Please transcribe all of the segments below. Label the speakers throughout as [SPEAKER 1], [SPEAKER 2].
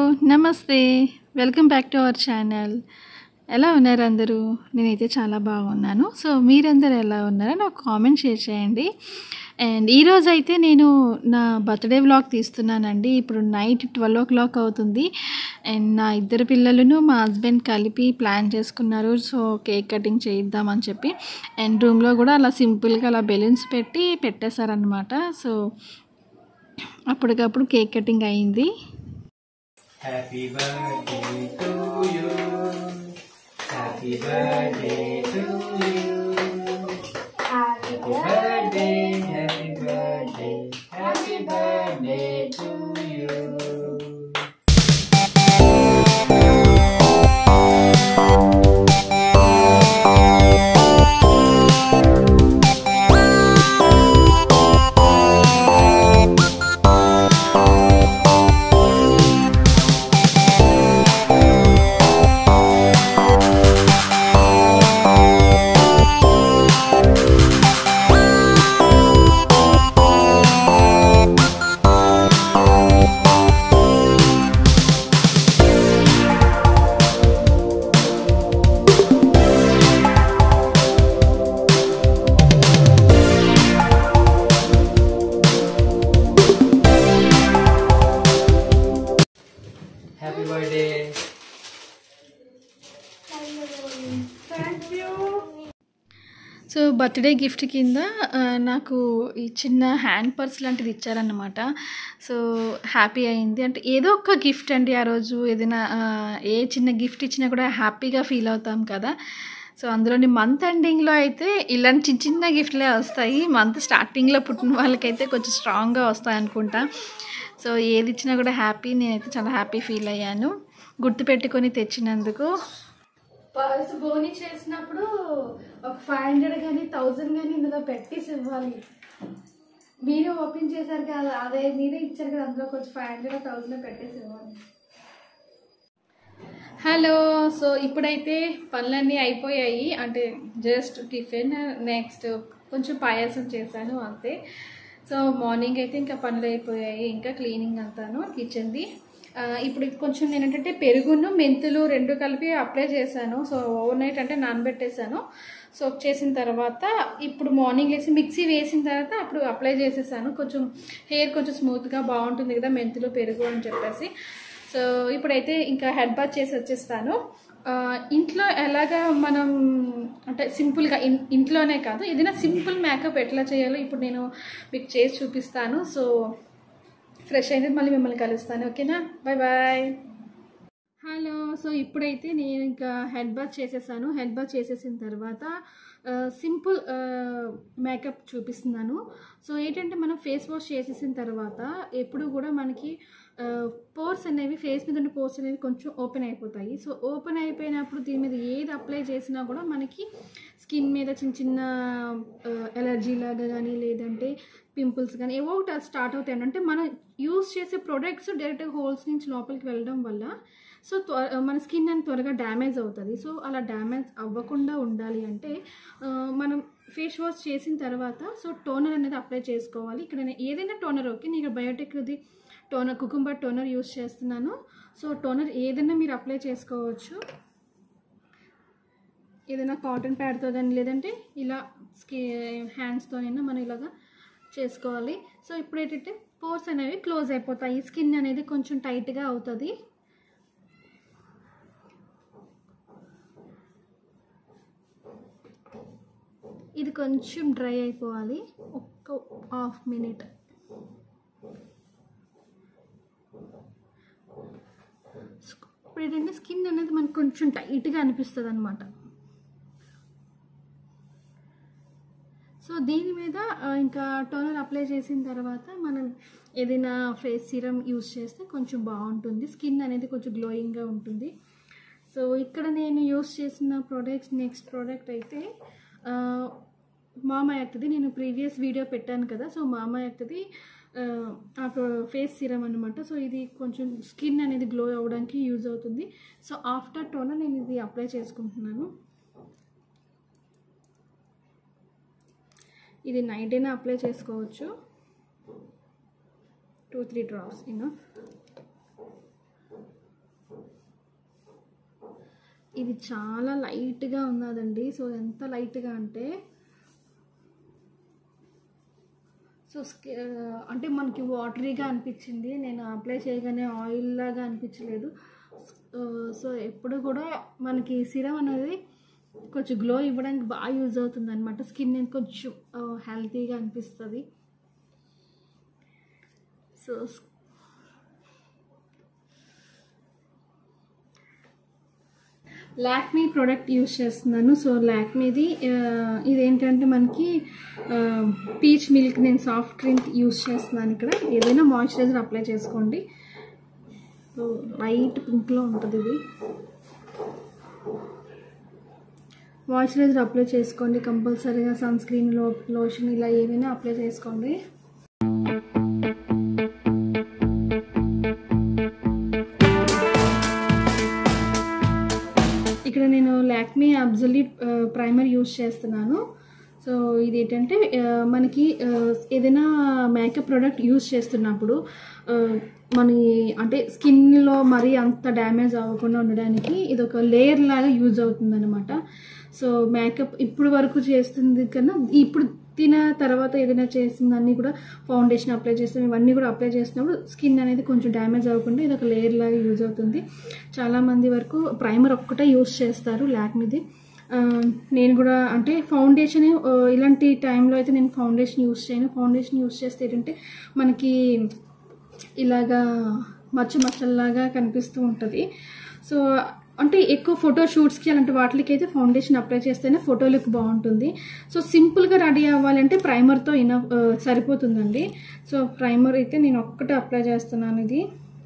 [SPEAKER 1] నమస్తే welcome back to our channel ఎలా ఉన్నారు అందరూ నేనైతే చాలా బాగున్నాను సో మీరందరూ ఎలా ఉన్నారో నాకు కామెంట్ షేర్ చేయండి అండ్ ఈరోజు అయితే నేను నా బర్త్డే వ్లాగ్ తీస్తున్నానండి ఇప్పుడు night twelve o'clock and అండ్ నా ఇద్దరు పిల్లలను మా హస్బెండ్ కలిపి ప్లాన్ చేసుకున్నారు సో కేక్ కటింగ్ చేయిద్దామని చెప్పి అండ్ రూమ్లో కూడా అలా సింపుల్గా అలా బెలూన్స్ పెట్టి పెట్టేశారనమాట సో అప్పటికప్పుడు కేక్ కటింగ్ అయింది
[SPEAKER 2] Happy birthday to you. Happy birthday to you. Happy birthday, happy birthday, happy birthday to you. Happy birthday.
[SPEAKER 1] So birthday gift కింద ఆ, నాకు ఈ చిన్న హ్యాండ్ పర్స్ లాంటిది ఇచ్చారన్నమాట సో హ్యాపీ అయింది అంటే ఏదో ఒక గిఫ్ట్ అండి ఆ రోజు ఏదైనా ఆ, ఏ చిన్న గిఫ్ట్ ఇచ్చినా కూడా హ్యాపీగా ఫీల్ అవుతాం కదా సో అందులోని మంత్ ఎండింగ్లో అయితే ఇలాంటి చిన్న చిన్న గిఫ్ట్లే వస్తాయి మంత్ స్టార్టింగ్లో పుట్టిన వాళ్ళకైతే కొంచెం స్ట్రాంగ్గా వస్తాయి అనుకుంటా సో ఏది ఇచ్చినా కూడా హ్యాపీ నేనైతే చాలా హ్యాపీ ఫీల్ అయ్యాను గుర్తుపెట్టుకొని తెచ్చినందుకు పర్స్ బోని చేసినప్పుడు ఒక ఫైవ్ హండ్రెడ్ కానీ థౌజండ్ కానీ ఇందులో పెట్టేసి ఇవ్వాలి మీరే ఓపెన్ చేశారు కదా అదే మీరే ఇచ్చారు కదా అందులో కొంచెం ఫైవ్ హండ్రెడ్ థౌజండ్ పెట్టేసి ఇవ్వాలి హలో సో ఇప్పుడైతే పనులన్నీ అయిపోయాయి అంటే జస్ట్ టిఫిన్ నెక్స్ట్ కొంచెం పాయాసం చేశాను అంతే సో మార్నింగ్ అయితే ఇంకా పనులు అయిపోయాయి ఇంకా క్లీనింగ్ అంతాను కిచెన్ది ఆ, ఇప్పుడు కొంచెం నేను ఏంటంటే పెరుగును మెంతులు రెండు కలిపి అప్లై చేశాను సో ఓవర్ నైట్ అంటే నానబెట్టేశాను సోప్ చేసిన తర్వాత ఇప్పుడు మార్నింగ్ వేసి మిక్సీ వేసిన తర్వాత అప్పుడు అప్లై చేసేసాను కొంచెం హెయిర్ కొంచెం స్మూత్గా బాగుంటుంది కదా మెంతులు పెరుగు అని చెప్పేసి సో ఇప్పుడైతే ఇంకా హెడ్ బాత్ చేసి వచ్చేస్తాను ఆ, ఇంట్లో ఎలాగా మనం అంటే సింపుల్గా ఇన్ ఇంట్లోనే కాదు ఏదైనా సింపుల్ మేకప్ ఎట్లా చేయాలో ఇప్పుడు నేను మీకు చేసి చూపిస్తాను సో ఫ్రెష్ అయితే మళ్ళీ మిమ్మల్ని కలుస్తాను ఓకేనా బాయ్ బాయ్ హలో సో ఇప్పుడైతే నేను ఇంకా హెడ్ బాత్ చేసేసాను హెడ్ బాత్ చేసేసిన తర్వాత ఆ, సింపుల్ ఆ, మేకప్ చూపిస్తున్నాను సో ఏంటంటే మనం ఫేస్ వాష్ చేసేసిన తర్వాత ఎప్పుడు కూడా మనకి ఆ, పోర్స్ అనేవి ఫేస్ మీద ఉన్న పోర్స్ అనేవి కొంచెం ఓపెన్ అయిపోతాయి సో ఓపెన్ అయిపోయినప్పుడు దీని మీద ఏది అప్లై చేసినా కూడా మనకి స్కిన్ మీద చిన్న చిన్న ఎలర్జీ లాగా కానీ లేదంటే పింపుల్స్ కానీ ఏవో ఒకటి స్టార్ట్ అవుతాయి అంటే మనం యూస్ చేసే ప్రొడక్ట్స్ డైరెక్ట్గా హోల్స్ నుంచి లోపలికి వెళ్ళడం వల్ల సో త్వ- మన స్కిన్ అనేది త్వరగా డ్యామేజ్ అవుతుంది సో అలా డ్యామేజ్ అవ్వకుండా ఉండాలి అంటే ఆ, మనం ఫేస్ వాష్ చేసిన తర్వాత సో టోనర్ అనేది అప్లై చేసుకోవాలి ఇక్కడ నేను ఏదైనా టోనర్ ఓకే నేను బయోటెక్ది టోనర్ కుకుంబర్ టోనర్ యూస్ చేస్తున్నాను సో టోనర్ ఏదైనా మీరు అప్లై చేసుకోవచ్చు ఏదైనా కాటన్ ప్యాడ్తో కానీ లేదంటే ఇలా స్కి హ్యాండ్స్తోనైనా మనం ఇలాగా చేసుకోవాలి సో ఇప్పుడు ఏంటంటే పోర్స్ అనేవి క్లోజ్ అయిపోతాయి స్కిన్ అనేది కొంచెం టైట్గా అవుతుంది ఇది కొంచెం డ్రై అయిపోవాలి ఒక్క హాఫ్ మినిట్ ఇప్పుడు ఏంటంటే స్కిన్ అనేది మనకు కొంచెం టైట్గా అనిపిస్తుంది అనమాట సో దీని మీద ఆ, ఇంకా టోనర్ అప్లై చేసిన తర్వాత మనం ఏదైనా ఫేస్ సీరం యూస్ చేస్తే కొంచెం బాగుంటుంది స్కిన్ అనేది కొంచెం గ్లోయింగ్గా ఉంటుంది సో ఇక్కడ నేను యూస్ చేసిన ప్రోడక్ట్స్ నెక్స్ట్ ప్రోడక్ట్ అయితే ఆ, మామా ఎర్త్ది నేను ప్రీవియస్ వీడియో పెట్టాను కదా సో మామా ఎర్త్ది ఆ, ఆ ఫేస్ సీరం అనమాట సో ఇది కొంచెం స్కిన్ అనేది గ్లో అవ్వడానికి యూజ్ అవుతుంది సో ఆఫ్టర్ టోనర్ నేను ఇది అప్లై చేసుకుంటున్నాను ఇది నైట్ అయినా అప్లై చేసుకోవచ్చు టూ త్రీ డ్రాప్స్ ఇన్ ఇది చాలా లైట్గా ఉన్నదండి సో ఎంత లైట్గా అంటే సో స్కి- అంటే మనకి వాటరీగా అనిపించింది నేను అప్లై చేయగానే ఆయిల్ లాగా అనిపించలేదు ఆ, సో ఎప్పుడు కూడా మనకి సిరం అనేది కొంచెం గ్లో ఇవ్వడానికి బాగా యూజ్ అవుతుంది అనమాట స్కిన్ కొంచెం హెల్తీగా అనిపిస్తుంది సో లాక్మీ ప్రోడక్ట్ యూస్ చేస్తున్నాను సో లాక్మీది ఇదేంటంటే మనకి పీచ్ మిల్క్ నేను సాఫ్ట్ డ్రింక్ యూస్ చేస్తున్నాను ఇక్కడ ఏదైనా మాయిశ్చరైజర్ అప్లై చేసుకోండి సో లైట్ పింక్లో ఉంటుంది ఇది మాయిశ్చరైజర్ అప్లై చేసుకోండి కంపల్సరీగా సన్ స్క్రీన్ లో లోషన్ ఇలా ఏమైనా అప్లై చేసుకోండి ఇక్కడ నేను లాక్మీ అబ్జల్యూట్ ప్రైమర్ యూస్ చేస్తున్నాను సో ఇది ఏంటంటే ఆ, మనకి ఆ, ఏదైనా మేకప్ ప్రోడక్ట్ యూస్ చేస్తున్నప్పుడు ఆ, మన అంటే స్కిన్లో మరీ అంత డ్యామేజ్ అవ్వకుండా ఉండడానికి ఇది ఒక లేయర్ లాగా యూజ్ అవుతుంది అనమాట సో మేకప్ ఇప్పుడు వరకు చేస్తుంది కన్నా ఇప్పుడు తిన తర్వాత ఏదైనా చేసిన అన్నీ కూడా ఫౌండేషన్ అప్లై చేస్తాం ఇవన్నీ కూడా అప్లై చేసినప్పుడు స్కిన్ అనేది కొంచెం డ్యామేజ్ అవ్వకుండా ఇది ఒక లేయర్ లాగా యూజ్ అవుతుంది చాలామంది వరకు ప్రైమర్ ఒక్కటే యూస్ చేస్తారు లాక్మీది ఆ, నేను కూడా అంటే ఫౌండేషన్ ఆ, ఇలాంటి టైంలో అయితే నేను ఫౌండేషన్ యూస్ చేయను ఫౌండేషన్ యూస్ చేస్తే ఏంటంటే మనకి ఇలాగా మచ్చ మచ్చల్లాగా కనిపిస్తూ ఉంటుంది సో అంటే ఎక్కువ ఫోటో షూట్స్కి అలాంటి వాటికి అయితే ఫౌండేషన్ అప్లై చేస్తేనే ఫోటో లుక్ బాగుంటుంది సో సింపుల్గా రెడీ అవ్వాలంటే ప్రైమర్తో ఇన సరిపోతుందండి సో ప్రైమర్ అయితే నేను ఒక్కటే అప్లై చేస్తున్నాను ఇది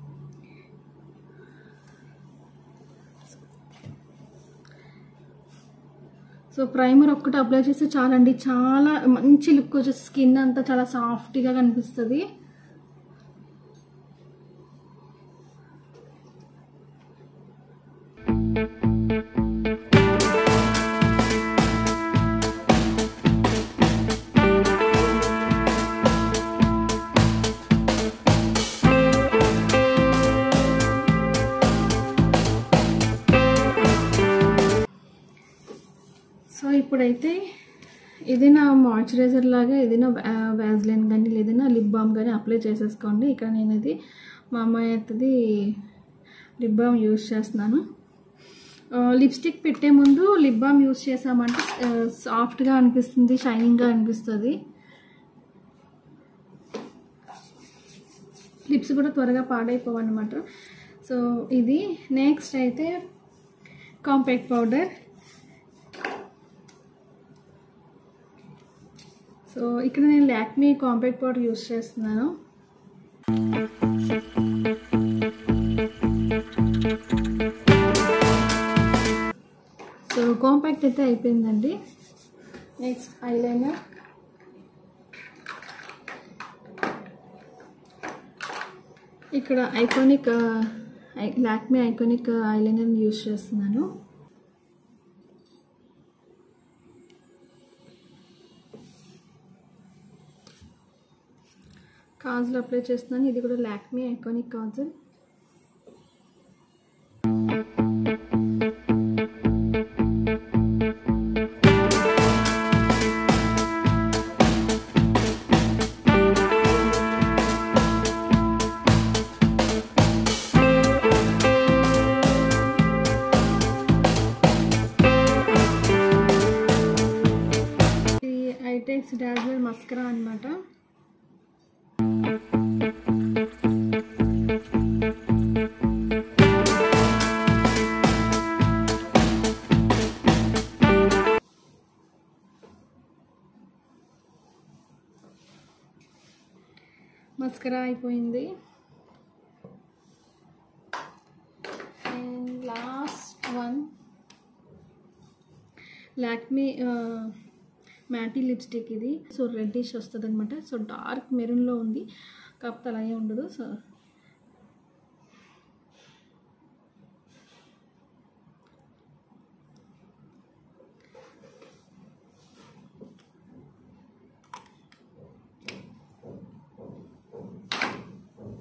[SPEAKER 1] సో ప్రైమర్ ఒక్కటి అప్లై చేస్తే చాలండి చాలా మంచి లుక్ వచ్చేసి స్కిన్ అంతా చాలా సాఫ్ట్గా కనిపిస్తుంది సో ఇప్పుడైతే ఏదైనా మాయిశ్చరైజర్ లాగా ఏదైనా వ్యాజ్లైన్ కానీ లేదైనా లిప్ బామ్ కానీ అప్లై చేసేసుకోండి ఇక్కడ నేను ఇది మా అమ్మాయి అవుతుంది లిప్ బామ్ యూస్ చేస్తున్నాను లిప్స్టిక్ పెట్టే ముందు లిప్ బామ్ యూస్ చేసామంటే సాఫ్ట్గా అనిపిస్తుంది షైనింగ్గా అనిపిస్తుంది లిప్స్ కూడా త్వరగా పాడైపోవన్నమాట సో ఇది నెక్స్ట్ అయితే కాంపాక్ట్ పౌడర్ సో ఇక్కడ నేను లాక్మీ కాంపాక్ట్ పౌడర్ యూస్ చేస్తున్నాను సో కాంపాక్ట్ అయితే అయిపోయిందండి నెక్స్ట్ ఐలైనర్ ఇక్కడ iconic Lakme iconic eyeliner use చేస్తున్నాను కాజల్ అప్లై చేస్తున్నాను ఇది కూడా లాక్మీ ఐకానిక్ కాజల్ ఇది ఐటెక్స్ డాజ్లర్ మస్కరా అన్నమాట మస్కరా అయిపోయింది and last one Lakme matte lipstick ఇది సో రెడ్డిష్ వస్తుంది అనమాట సో డార్క్ మెరూన్లో ఉంది కాకపోతే అలాగే ఉండదు సో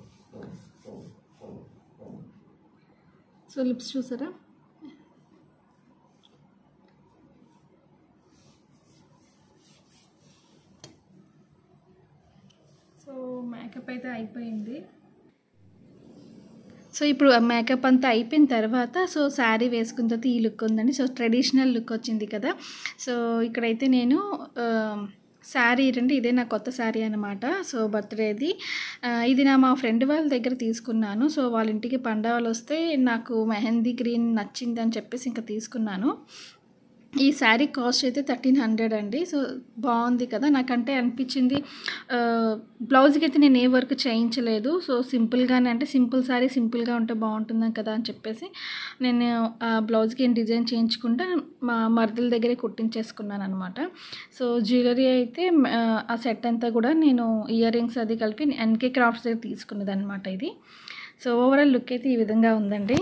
[SPEAKER 1] సో లిప్స్ చూసారా మేకప్ అయితే అయిపోయింది సో ఇప్పుడు ఆ మేకప్ అంతా అయిపోయిన తర్వాత సో శారీ వేసుకున్న తర్వాత ఈ లుక్ ఉందండి సో ట్రెడిషనల్ లుక్ వచ్చింది కదా సో ఇక్కడైతే నేను ఆ, శారీ ఏంటంటే ఇదే నా కొత్త శారీ అనమాట సో బర్త్డేది ఆ, ఇది నా మా ఫ్రెండ్ వాళ్ళ దగ్గర తీసుకున్నాను సో వాళ్ళ ఇంటికి పండగ వాళ్ళు వస్తే నాకు మెహందీ గ్రీన్ నచ్చింది అని చెప్పేసి ఇంకా తీసుకున్నాను ఈ శారీ కాస్ట్ అయితే థర్టీన్ హండ్రెడ్ అండి సో బాగుంది కదా నాకంటే అనిపించింది ఆ, బ్లౌజ్కి అయితే నేను ఏ వర్క్ చేయించలేదు సో సింపుల్గానే అంటే సింపుల్ శారీ సింపుల్గా ఉంటే బాగుంటుంది కదా అని చెప్పేసి నేను ఆ బ్లౌజ్కి ఏం డిజైన్ చేయించుకుంటే మా మరదల దగ్గరే కుట్టించేసుకున్నాను అనమాట సో జ్యువెలరీ అయితే ఆ, ఆ సెట్ అంతా కూడా నేను ఇయర్ రింగ్స్ అది కలిపి ఎన్కే క్రాఫ్ట్స్ దగ్గర తీసుకున్నది అనమాట ఇది సో ఓవరాల్ లుక్ అయితే ఈ విధంగా ఉందండి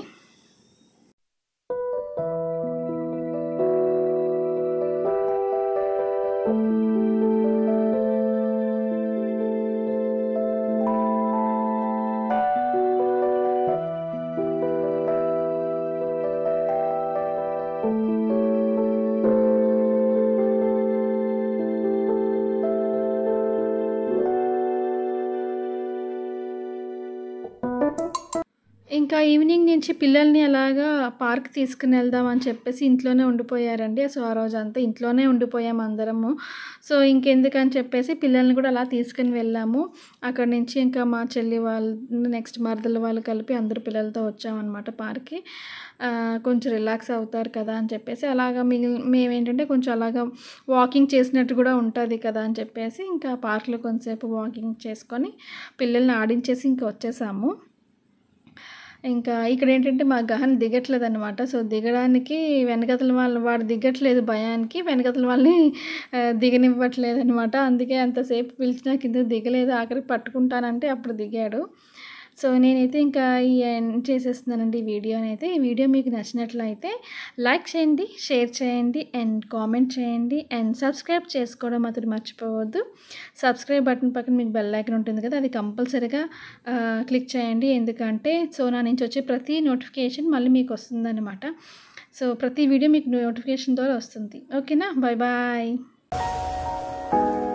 [SPEAKER 1] ఇంకా ఈవినింగ్ నుంచి పిల్లల్ని అలాగా పార్క్ తీసుకుని వెళ్దాం అని చెప్పేసి ఇంట్లోనే ఉండిపోయారండి సో ఆ రోజు అంతా ఇంట్లోనే ఉండిపోయాం అందరము సో ఇంకెందుకని చెప్పేసి పిల్లల్ని కూడా అలా తీసుకుని వెళ్ళాము అక్కడ నుంచి ఇంకా మా చెల్లి వాళ్ళు నెక్స్ట్ మరదల వాళ్ళు కలిపి అందరు పిల్లలతో వచ్చామన్నమాట పార్క్కి ఆ, కొంచెం రిలాక్స్ అవుతారు కదా అని చెప్పేసి అలాగా మిగిలి మేమేంటంటే కొంచెం అలాగా వాకింగ్ చేసినట్టు కూడా ఉంటుంది కదా అని చెప్పేసి ఇంకా పార్క్లో కొంతసేపు వాకింగ్ చేసుకొని పిల్లల్ని ఆడించేసి ఇంకా వచ్చేసాము ఇంకా ఇక్కడ ఏంటంటే మా గహన్ దిగట్లేదు అనమాట సో దిగడానికి వెనకతల వాళ్ళు వాడు దిగట్లేదు భయానికి వెనకతల వాళ్ళని ఆ, దిగనివ్వట్లేదు అనమాట అందుకే అంతసేపు పిలిచినా కింద దిగలేదు ఆఖరికి పట్టుకుంటానంటే అప్పుడు దిగాడు సో నేనైతే ఇంకా ఈ ఎండ్ చేసేస్తున్నానండి ఈ వీడియోని అయితే ఈ వీడియో మీకు నచ్చినట్లయితే లైక్ చేయండి షేర్ చేయండి అండ్ కామెంట్ చేయండి అండ్ సబ్స్క్రైబ్ చేసుకోవడం మాత్రం మర్చిపోవద్దు సబ్స్క్రైబ్ బటన్ పక్కన మీకు బెల్ ఐకన్ ఉంటుంది కదా అది కంపల్సరీగా ఆ, క్లిక్ చేయండి ఎందుకంటే సో నా నుంచి వచ్చే ప్రతి నోటిఫికేషన్ మళ్ళీ మీకు వస్తుందన్నమాట సో ప్రతి వీడియో మీకు నోటిఫికేషన్ ద్వారా వస్తుంది ఓకేనా బాయ్ బాయ్